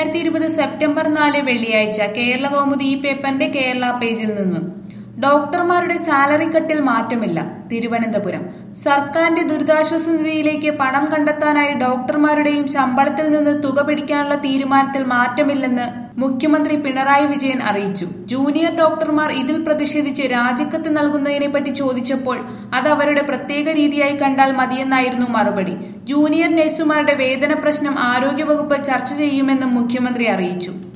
രണ്ടായിരത്തി ഇരുപത് സെപ്റ്റംബർ നാല് വെള്ളിയാഴ്ച കേരള കൗമുദി ഈ പേപ്പറിന്റെ കേരള പേജിൽ നിന്ന് ഡോക്ടർമാരുടെ സാലറി കട്ടിൽ മാറ്റമില്ല തിരുവനന്തപുരം സർക്കാരിന്റെ ദുരിതാശ്വാസ നിധിയിലേക്ക് പണം കണ്ടെത്താനായി ഡോക്ടർമാരുടെയും ശമ്പളത്തിൽ നിന്ന് തുക പിടിക്കാനുള്ള തീരുമാനത്തിൽ മാറ്റമില്ലെന്ന് മുഖ്യമന്ത്രി പിണറായി വിജയൻ അറിയിച്ചു ജൂനിയർ ഡോക്ടർമാർ ഇതിൽ പ്രതിഷേധിച്ച് രാജിക്കത്ത് നൽകുന്നതിനെപ്പറ്റി ചോദിച്ചപ്പോൾ അത് അവരുടെ പ്രത്യേക രീതിയായി കണ്ടാൽ മതിയെന്നായിരുന്നു മറുപടി ജൂനിയർ നഴ്സുമാരുടെ വേതന പ്രശ്നം ആരോഗ്യവകുപ്പ് ചർച്ച ചെയ്യുമെന്നും മുഖ്യമന്ത്രി അറിയിച്ചു